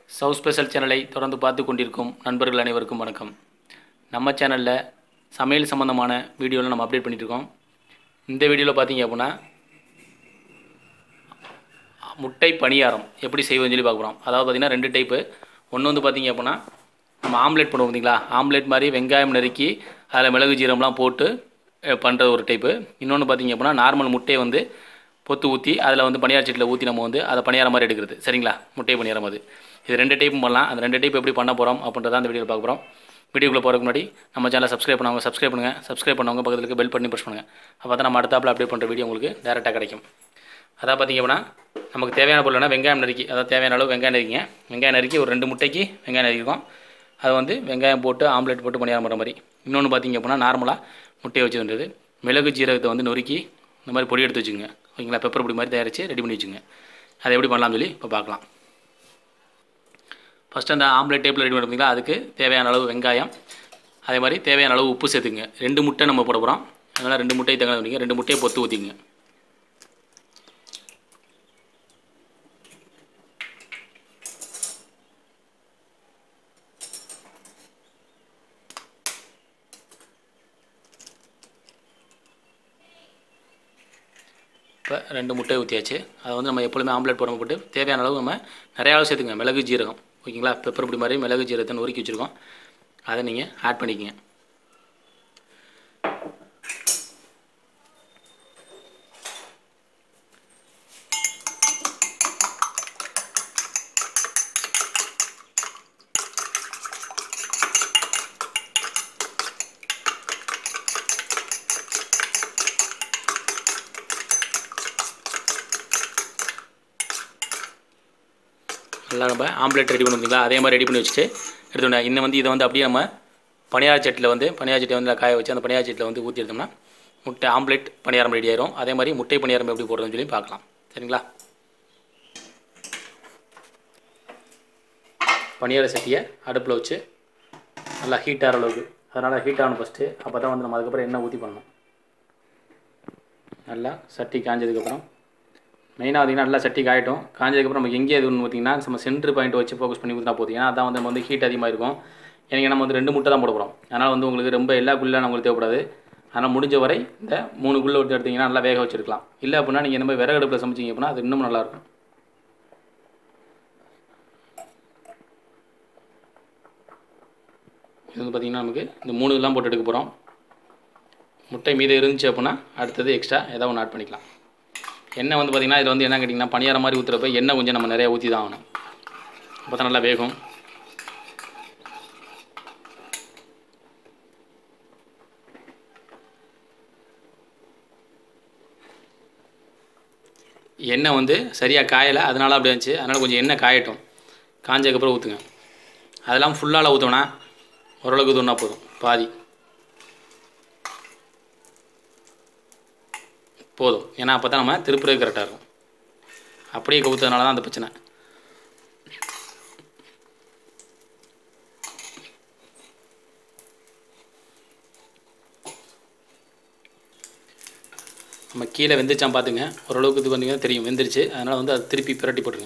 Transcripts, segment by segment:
south special சேனலை தொடர்ந்து பார்த்து கொண்டிருக்கும் நண்பர்கள் அனைவருக்கும் வணக்கம் நம்ம சேனலில் சமையல் சம்மந்தமான வீடியோவில் நம்ம அப்டேட் பண்ணிட்டு இருக்கோம் இந்த வீடியோவில் பார்த்தீங்க அப்படின்னா முட்டை பணியாரம் எப்படி செய்வதுன்னு சொல்லி பார்க்க போகிறோம் அதாவது பார்த்திங்கன்னா ரெண்டு டைப்பு ஒன்று வந்து பார்த்தீங்க அப்படின்னா நம்ம ஆம்லெட் பண்ணுவோம் பார்த்தீங்களா ஆம்லெட் மாதிரி வெங்காயம் நறுக்கி அதில் மிளகு ஜீரம்லாம் போட்டு பண்ணுற ஒரு டைப்பு இன்னொன்று பார்த்தீங்க அப்படின்னா நார்மல் முட்டையை வந்து பொத்து ஊற்றி அதில் வந்து பணியார சட்டியில் ஊற்றி நம்ம வந்து அதை பணியாரம் மாதிரி எடுக்கிறது சரிங்களா முட்டை பணியாரம் அது இது ரெண்டு டைப்பும் பண்ணலாம் அந்த ரெண்டு டைப் எப்படி பண்ண போகிறோம் அப்படின்றத அந்த வீடியோவில் பார்க்க போகிறோம் வீடியோக்குள்ளே போகிறதுக்கு முன்னாடி நம்ம சேனலை சப்ஸ்கிரைப் பண்ணவங்க சப்ஸ்கிரைப் பண்ணுங்கள் சப்ஸ்கிரைப் பண்ணவங்க பக்கத்தில் இருக்க பெல் பண்ணி ப்ரெஸ் பண்ணுங்கள் அப்போ தான் நம்ம அடுத்தாப்பில் அப்டேட் பண்ணுற வீடியோ உங்களுக்கு டேரெக்டாக கிடைக்கும் அதான் பார்த்தீங்க அப்படின்னா நமக்கு தேவையான பொருள்னா வெங்காயம் நறுக்கி அதாவது தேவையான அளவு வெங்காயம் நறுக்கிங்க வெங்காயம் நறுக்கி ஒரு ரெண்டு முட்டைக்கு வெங்காயம் நறுக்கிக்கும் அது வந்து வெங்காயம் போட்டு ஆம்லெட் போட்டு பணியாரம் பண்ணுற மாதிரி இன்னொன்று பார்த்தீங்க அப்படின்னா நார்மலாக முட்டையை வச்சு வந்தது மிளகு ஜீரகத்தை வந்து நொறுக்கி இந்த மாதிரி பொடி எடுத்து வச்சுங்க ஓகேங்களா பெப்பர் பொடி மாதிரி தயாரித்து ரெடி பண்ணி வச்சுங்க அதை எப்படி பண்ணலாம்னு சொல்லி இப்போ பார்க்கலாம் ஃபஸ்ட்டு அந்த ஆம்லெட் டேப்பில் ரெடி பண்ணுறீங்களா அதுக்கு தேவையான அளவு வெங்காயம் அதே மாதிரி தேவையான அளவு உப்பு சேர்த்துங்க ரெண்டு முட்டை நம்ம போட போகிறோம் அதனால் ரெண்டு முட்டையை தங்க பண்ணிங்க ரெண்டு முட்டையை பொத்து ஊற்றிங்க இப்போ ரெண்டு முட்டை ஊற்றியாச்சு அதை வந்து நம்ம எப்பொழுதுமே ஆம்லெட் போடாமல் போட்டு தேவையான அளவு நம்ம நிறைய அளவு சேர்த்துங்க மிளகு ஜீரகம் ஓகேங்களா பெப்பர் பொடி மாதிரி மிளகு ஜீரகத்தை நொறுக்கி வச்சுருக்கோம் அதை நீங்கள் ஆட் பண்ணிக்கங்க நல்லா நம்ம ஆம்லெட் ரெடி பண்ணுவீங்களா அதே மாதிரி ரெடி பண்ணி வச்சுட்டு எடுத்துட்டா இன்னும் வந்து இதை வந்து அப்படியே நம்ம பனியார சட்டியில் வந்து பனியார சட்டியை வந்து காய வச்சு அந்த பனியார சட்டியில் வந்து ஊற்றி எடுத்தோம்னா முட்டை ஆம்லெட் பணியாரம் ரெடி ஆயிரும் அதே மாதிரி முட்டை பணியாரம் எப்படி போடுறதுன்னு சொல்லி பார்க்கலாம் சரிங்களா பனியார சட்டியை அடுப்பில் வச்சு நல்லா ஹீட் ஆகிற அளவுக்கு அதனால் ஹீட் ஆகணும் ஃபஸ்ட்டு அப்போ தான் வந்து நம்ம அதுக்கப்புறம் எண்ணெய் ஊற்றி பண்ணணும் நல்லா சட்டி காஞ்சதுக்கப்புறம் மெயினாக பார்த்தீங்கன்னா நல்லா சட்டி காயட்டும் காஞ்சதுக்கப்புறம் நமக்கு எங்கே இது ஒன்று பார்த்தீங்கன்னா நம்ம சென்ட்ரு பாயிண்ட் வச்சு ஃபோக்கஸ் பண்ணி ஊற்றினா போதும் ஏன்னா அதான் வந்து நம்ம வந்து ஹீட் அதிகமாக இருக்கும் எனக்கு நம்ம வந்து ரெண்டு முட்டை தான் போட போகிறோம் அதனால் வந்து உங்களுக்கு ரொம்ப எல்லா குள்ளெலாம் நம்மளுக்கு தேவைப்படாது ஆனால் முடிஞ்ச வரை இந்த மூணு குள்ளே விட்டு எடுத்திங்கன்னா நல்லா வேக வச்சுருக்கலாம் இல்லை அப்படின்னா நீங்கள் இந்த மாதிரி விறகு அடுப்பில் சமைச்சிங்க அப்படின்னா அது இன்னும் நல்லாயிருக்கும் இது வந்து பார்த்திங்கன்னா நமக்கு இந்த மூணு இதெல்லாம் போட்டு எடுக்க போகிறோம் முட்டை மீது இருந்துச்சு அப்படின்னா அடுத்தது எக்ஸ்ட்ரா ஏதாவது ஒன்று ஆட் பண்ணிக்கலாம் எண்ணெய் வந்து பார்த்திங்கன்னா இதில் வந்து என்ன கேட்டிங்கன்னா பணியார மாதிரி ஊற்றுறப்ப எண்ணெய் கொஞ்சம் நம்ம நிறையா ஊற்றி தான் ஆகணும் அப்போ தான் நல்லா வேகும் எண்ணெய் வந்து சரியாக காயலை அதனால அப்படி இருந்துச்சு அதனால் கொஞ்சம் எண்ணெய் காயட்டும் காஞ்சதுக்கப்புறம் ஊற்றுங்க அதெல்லாம் ஃபுல்லால் ஊற்றோன்னா ஓரளவுக்கு ஊற்றினா போதும் பாதி போதும் ஏன்னா அப்போ தான் நம்ம திருப்புறது கரெக்டாக இருக்கும் அப்படியே கவுத்ததுனால தான் அந்த பிரச்சனை நம்ம கீழே வெந்துச்சான் பார்த்துங்க ஓரளவுக்கு இது பண்ணிங்கன்னா தெரியும் வெந்துருச்சு அதனால் வந்து அதை திருப்பி பிரட்டி போட்டுருங்க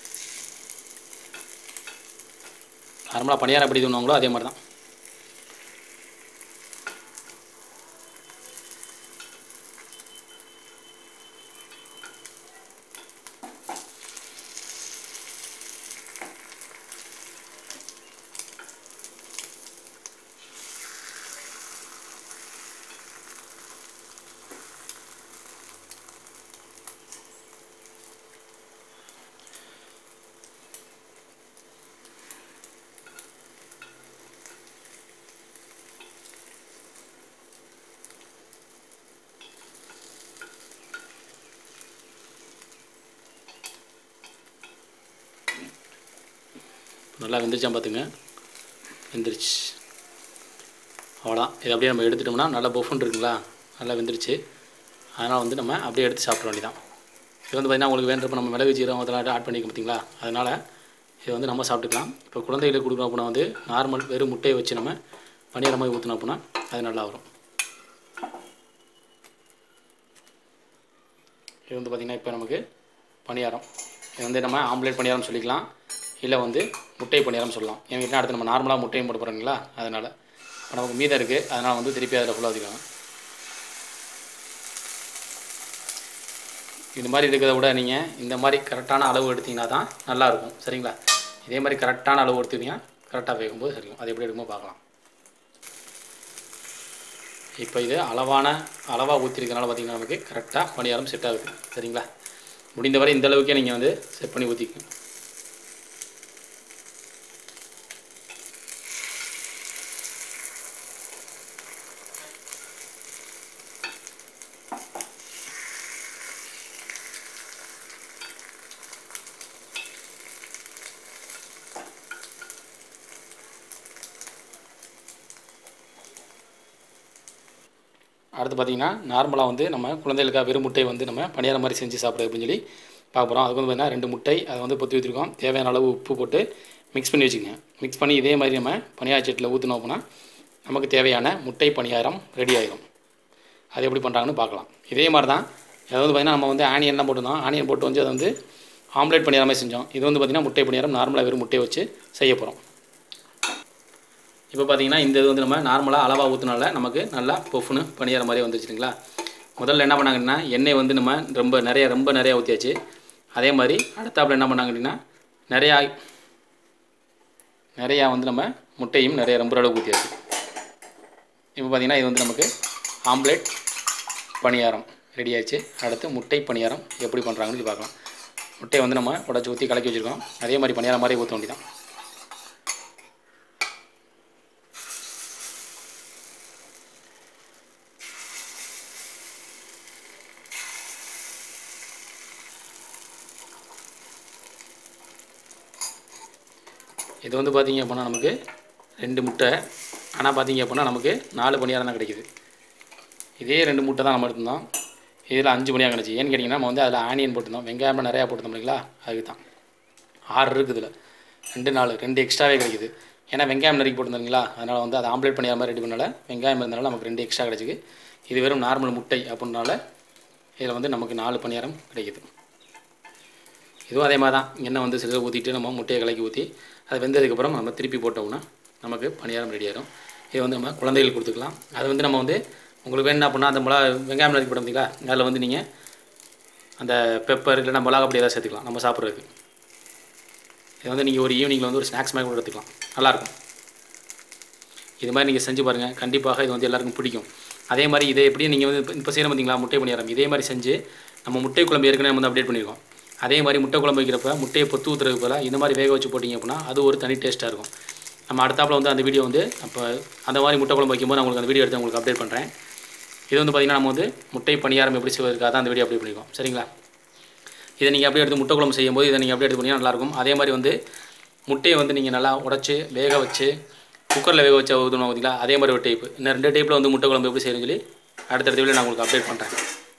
நார்மலாக பணியாரம் எப்படி பண்ணுவாங்களோ அதே மாதிரி தான் நல்லா வெந்துருச்சான் பார்த்துங்க வெந்துருச்சு அவ்வளோதான் இதை அப்படியே நம்ம எடுத்துட்டோம்னா நல்லா பஃபுன் இருக்குங்களா நல்லா வெந்துருச்சு அதனால் வந்து நம்ம அப்படியே எடுத்து சாப்பிட வேண்டியதான் இது வந்து பார்த்திங்கன்னா உங்களுக்கு வேண்டப்போ நம்ம மிளகு ஜீரகம் அதெல்லாம் ஆட் பண்ணிக்க பார்த்தீங்களா அதனால் இதை வந்து நம்ம சாப்பிட்டுக்கலாம் இப்போ குழந்தைகளுக்கு கொடுக்குறோம் அப்படின்னா வந்து நார்மல் வெறும் முட்டையை வச்சு நம்ம பனியார மாதிரி ஊற்றினோம் அப்படின்னா அது நல்லா வரும் இது வந்து பார்த்திங்கன்னா இப்போ நமக்கு பணியாரம் இது வந்து நம்ம ஆம்லேட் பணியாரம் சொல்லிக்கலாம் இல்லை வந்து முட்டை பணியாரம் சொல்லலாம் என்கிட்ட அடுத்து நம்ம நார்மலாக முட்டையும் போட்டு போகிறோங்களா அதனால் இப்போ நமக்கு மீதம் இருக்குது அதனால் வந்து திருப்பி அதில் ஃபுல்லாக ஊற்றிக்கலாம் இந்த மாதிரி இருக்கிறத விட நீங்கள் இந்த மாதிரி கரெக்டான அளவு எடுத்தீங்கன்னா தான் நல்லாயிருக்கும் சரிங்களா இதே மாதிரி கரெக்டான அளவு எடுத்தீங்கன்னா கரெக்டாக வேகும்போது சரிக்கும் அது எப்படி எடுக்கும்போது பார்க்கலாம் இப்போ இது அளவான அளவாக ஊற்றிருக்கனால பார்த்தீங்கன்னா நமக்கு கரெக்டாக பணியாரம் செட் ஆகுது சரிங்களா முடிந்தவரை இந்த அளவுக்கே நீங்கள் வந்து செட் பண்ணி ஊற்றிக்கணும் அடுத்து பார்த்தீங்கன்னா நார்மலாக வந்து நம்ம குழந்தைகளுக்காக வெறும் முட்டை வந்து நம்ம பணியாரம் மாதிரி செஞ்சு சாப்பிட்றது அப்படின்னு சொல்லி பார்க்க போகிறோம் அதுக்கு வந்து பார்த்தீங்கன்னா ரெண்டு முட்டை அதை வந்து பொத்தி வச்சுருக்கோம் தேவையான அளவு உப்பு போட்டு மிக்ஸ் பண்ணி வச்சுக்கோங்க மிக்ஸ் பண்ணி இதே மாதிரி நம்ம பணியார சட்டியில் ஊற்றினோம் அப்படின்னா நமக்கு தேவையான முட்டை பணியாரம் ரெடி ஆயிடும் அது எப்படி பண்ணுறாங்கன்னு பார்க்கலாம் இதே மாதிரி தான் அதாவது பார்த்திங்கன்னா நம்ம வந்து ஆனியன்லாம் போட்டிருந்தோம் ஆனியன் போட்டு வந்து அதை வந்து ஆம்லேட் பணியாரமே செஞ்சோம் இது வந்து பார்த்திங்கன்னா முட்டை பணியாரம் நார்மலாக வெறும் முட்டையை வச்சு செய்ய போகிறோம் இப்போ பார்த்தீங்கன்னா இந்த இது வந்து நம்ம நார்மலாக அளவாக ஊற்றினால நமக்கு நல்லா பொஃப்னு பணியார மாதிரி வந்துச்சுங்களா முதல்ல என்ன பண்ணாங்கன்னா எண்ணெய் வந்து நம்ம ரொம்ப நிறைய ரொம்ப நிறையா ஊற்றியாச்சு அதே மாதிரி அடுத்தாப்புல என்ன பண்ணாங்க அப்படின்னா நிறையா நிறையா வந்து நம்ம முட்டையும் நிறைய ரொம்ப அளவுக்கு ஊற்றியாச்சு இப்போ பார்த்தீங்கன்னா இது வந்து நமக்கு ஆம்லேட் பணியாரம் ரெடி ஆயிடுச்சு அடுத்து முட்டை பணியாரம் எப்படி பண்ணுறாங்கன்னு சொல்லி பார்க்கலாம் முட்டையை வந்து நம்ம உடச்சி ஊற்றி கலக்கி வச்சுருக்கோம் அதே மாதிரி பணியாரம் மாதிரி ஊற்ற வேண்டியதான் இது வந்து பார்த்தீங்க அப்படின்னா நமக்கு ரெண்டு முட்டை ஆனால் பார்த்தீங்க அப்படின்னா நமக்கு நாலு பணியாரம் தான் கிடைக்குது இதே ரெண்டு முட்டை தான் நம்ம எடுத்திருந்தோம் இதில் அஞ்சு பணியாக கிடச்சி ஏன்னு கேட்டிங்கன்னா நம்ம வந்து அதில் ஆனியன் போட்டிருந்தோம் வெங்காயம் நிறையா போட்டிருந்தோம் இல்லைங்களா அதுக்கு தான் ஆறு இருக்குது இதில் ரெண்டு நாலு ரெண்டு எக்ஸ்ட்ராவே கிடைக்குது ஏன்னா வெங்காயம் நறுக்கி போட்டிருந்தீங்களா அதனால் வந்து அதை ஆம்லேட் பணியார மாதிரி ரெடி பண்ணால வெங்காயம் இருந்தனால நமக்கு ரெண்டு எக்ஸ்ட்ரா கிடச்சிக்கு இது வெறும் நார்மல் முட்டை அப்படின்னால இதில் வந்து நமக்கு நாலு பணியாரம் கிடைக்குது இதுவும் அதே மாதிரி தான் எண்ணெய் வந்து சிறுக ஊற்றிட்டு நம்ம முட்டையை கலக்கி ஊற்றி அது வெந்ததுக்கப்புறம் நம்ம திருப்பி போட்டோம்னா நமக்கு பணியாரம் ரெடி ஆயிடும் இது வந்து நம்ம குழந்தைகளுக்கு கொடுத்துக்கலாம் அது வந்து நம்ம வந்து உங்களுக்கு வேணும் அப்படின்னா அந்த மிளகா வெங்காயம் நறுக்கி போட்டோம்ங்களா அதில் வந்து நீங்கள் அந்த பெப்பர் இல்லைன்னா மிளகா அப்படி ஏதாவது சேர்த்துக்கலாம் நம்ம சாப்பிட்றதுக்கு இது வந்து நீங்கள் ஒரு ஈவினிங்கில் வந்து ஒரு ஸ்நாக்ஸ் மாதிரி கூட எடுத்துக்கலாம் நல்லாயிருக்கும் இது மாதிரி நீங்கள் செஞ்சு பாருங்கள் கண்டிப்பாக இது வந்து எல்லாருக்கும் பிடிக்கும் அதே மாதிரி இதை எப்படி நீங்கள் வந்து இப்போ- இப்போ செய்யணும் பார்த்தீங்களா முட்டை பணியாரம் இதே மாதிரி செஞ்சு நம்ம முட்டை குழம்பு ஏற்கனவே நம்ம வந்து அப்டேட் பண்ணியிருக்கோம் அதே மாதிரி முட்டை குழம்பு வைக்கிறப்ப முட்டையை பொத்து ஊற்றுறதுக்கு போல இந்த மாதிரி வேக வச்சு போட்டிங்க அப்படின்னா அது ஒரு தனி டேஸ்ட்டாக இருக்கும் நம்ம அடுத்தாப்புல வந்து அந்த வீடியோ வந்து அப்போ அந்த மாதிரி முட்டை குழம்பு வைக்கும்போது நான் உங்களுக்கு அந்த வீடியோ எடுத்து உங்களுக்கு அப்டேட் பண்ணுறேன் இது வந்து பார்த்திங்கன்னா நம்ம வந்து முட்டை பணியாரம் எப்படி செய்வதற்காக தான் அந்த வீடியோ அப்டேட் பண்ணியிருக்கோம் சரிங்களா இதை நீங்கள் அப்படியே எடுத்து முட்டை குழம்பு செய்யும்போது இதை நீங்கள் அப்படியே எடுத்து பண்ணிங்கன்னா நல்லாயிருக்கும் அதே மாதிரி வந்து முட்டையை வந்து நீங்கள் நல்லா உடச்சி வேக வச்சு குக்கரில் வேக வச்சு ஊற்றணும் பார்த்தீங்களா அதே மாதிரி ஒரு டைப்பு இன்னும் ரெண்டு டைப்பில் வந்து முட்டை குழம்பு எப்படி செய்யணும்னு சொல்லி அடுத்தடுத்த வீடியோ நான் உங்களுக்கு அப்டேட் பண்ணுறேன்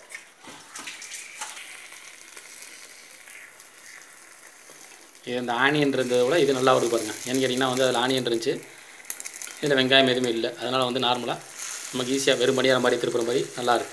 இது இந்த ஆனியன் இருந்ததை விட இது நல்லா வருது பாருங்கள் ஏன்னு கேட்டிங்கன்னா வந்து அதில் ஆனியன் இருந்துச்சு இதில் வெங்காயம் எதுவுமே இல்லை அதனால் வந்து நார்மலாக நமக்கு ஈஸியாக வெறும் பணியார மாதிரி திருப்புற மாதிரி நல்லா இருக்கு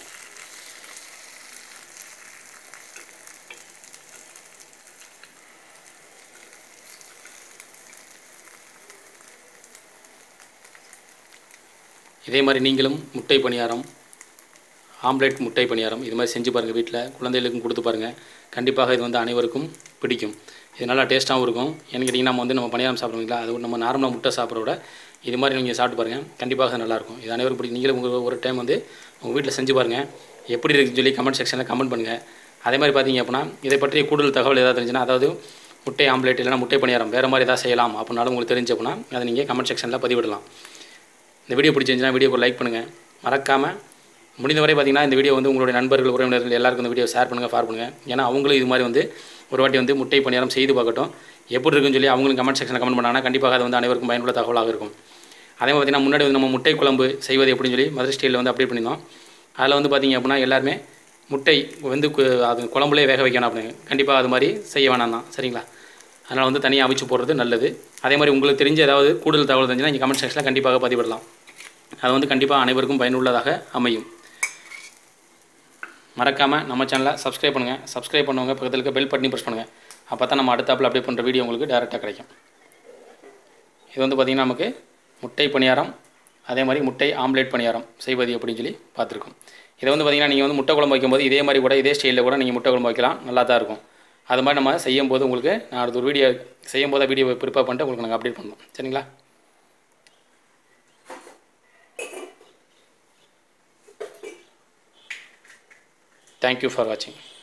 இதே மாதிரி நீங்களும் முட்டை பணியாரம் ஆம்லேட் முட்டை பணியாரம் இது மாதிரி செஞ்சு பாருங்கள் வீட்டில் குழந்தைகளுக்கும் கொடுத்து பாருங்கள் கண்டிப்பாக இது வந்து அனைவருக்கும் பிடிக்கும் இது நல்லா டேஸ்ட்டாகவும் இருக்கும் ஏன்னு கேட்டிங்கன்னா நம்ம வந்து நம்ம பணியாரம் சாப்பிடுவீங்களா அது நம்ம நார்மலாக முட்டை சாப்பிட்ற விட இது மாதிரி நீங்கள் சாப்பிட்டு பாருங்கள் கண்டிப்பாக அது நல்லாயிருக்கும் இது அனைவருக்கும் பிடிக்கும் நீங்களும் உங்கள் ஒரு டைம் வந்து உங்கள் வீட்டில் செஞ்சு பாருங்கள் எப்படி இருக்குன்னு சொல்லி கமெண்ட் செக்ஷனில் கமெண்ட் பண்ணுங்கள் அதே மாதிரி பார்த்தீங்க அப்படின்னா இதை பற்றிய கூடுதல் தகவல் ஏதாவது தெரிஞ்சுன்னா அதாவது முட்டை ஆம்லேட் இல்லைனா முட்டை பணியாரம் வேறு மாதிரி ஏதாவது செய்யலாம் அப்படின்னாலும் உங்களுக்கு தெரிஞ்சு அப்படின்னா அதை நீங்கள் கமெண்ட் செக்ஷனில் பதிவிடலாம் இந்த வீடியோ பிடிச்சிருந்துச்சுன்னா வீடியோக்கு லைக் பண்ணுங்கள் மறக்காமல் முடிந்தவரை பார்த்தீங்கன்னா இந்த வீடியோ வந்து உங்களுடைய நண்பர்கள் உறவினர்கள் எல்லாருக்கும் இந்த வீடியோ ஷேர் பண்ணுங்கள் ஃபார் பண்ணுங்கள் ஏன்னா அவங்களும் இது மாதிரி வந்து ஒரு வாட்டி வந்து முட்டை பணியாரம் செய்து பார்க்கட்டும் எப்படி இருக்குன்னு சொல்லி அவங்களும் கமெண்ட் செக்ஷனில் கமெண்ட் பண்ணாங்கன்னா கண்டிப்பாக அது வந்து அனைவருக்கும் பயனுள்ள தகவலாக இருக்கும் அதே மாதிரி பார்த்தீங்கன்னா முன்னாடி வந்து நம்ம முட்டை குழம்பு செய்வது எப்படின்னு சொல்லி மதுரை ஸ்டைலில் வந்து அப்டேட் பண்ணியிருந்தோம் அதில் வந்து பார்த்தீங்க அப்படின்னா எல்லாருமே முட்டை வந்து கு- அது குழம்புலேயே வேக வைக்கணும் அப்படின்னு கண்டிப்பாக அது மாதிரி செய்ய வேணாம் தான் சரிங்களா அதனால் வந்து தனியாக அவிச்சு போடுறது நல்லது அதே மாதிரி உங்களுக்கு தெரிஞ்ச ஏதாவது கூடுதல் தகவல் தெரிஞ்சுன்னா நீங்கள் கமெண்ட் செக்ஷனில் கண்டிப்பாக பதிவிடலாம் அது வந்து கண்டிப்பாக அனைவருக்கும் பயனுள்ளதாக அமையும் மறக்காமல் நம்ம சேனலை சப்ஸ்கிரைப் பண்ணுங்கள் சப்ஸ்கிரைப் பண்ணுவாங்க பக்கத்தில் இருக்க பெல் பட்டனையும் ப்ரெஸ் பண்ணுங்கள் அப்போ தான் நம்ம அடுத்தாப்பில் அப்டேட் பண்ணுற வீடியோ உங்களுக்கு டேரெக்டாக கிடைக்கும் இது வந்து பார்த்திங்கன்னா நமக்கு முட்டை பணியாரம் அதே மாதிரி முட்டை ஆம்லேட் பணியாரம் செய்வது எப்படின்னு சொல்லி பார்த்துருக்கோம் இதை வந்து பார்த்திங்கன்னா நீங்கள் வந்து முட்டை குழம்பு வைக்கும்போது இதே மாதிரி கூட இதே ஸ்டைலில் கூட நீங்கள் முட்டை குழம்பு வைக்கலாம் நல்லா தான் இருக்கும் அது மாதிரி நம்ம செய்யும் போது உங்களுக்கு நான் அடுத்த ஒரு வீடியோ செய்யும் போது வீடியோ ப்ரிப்பேர் பண்ணிட்டு உங்களுக்கு நாங்கள் அப்டேட் பண்ணுவோம் சரிங்களா தேங்க்யூ ஃபார் வாட்சிங்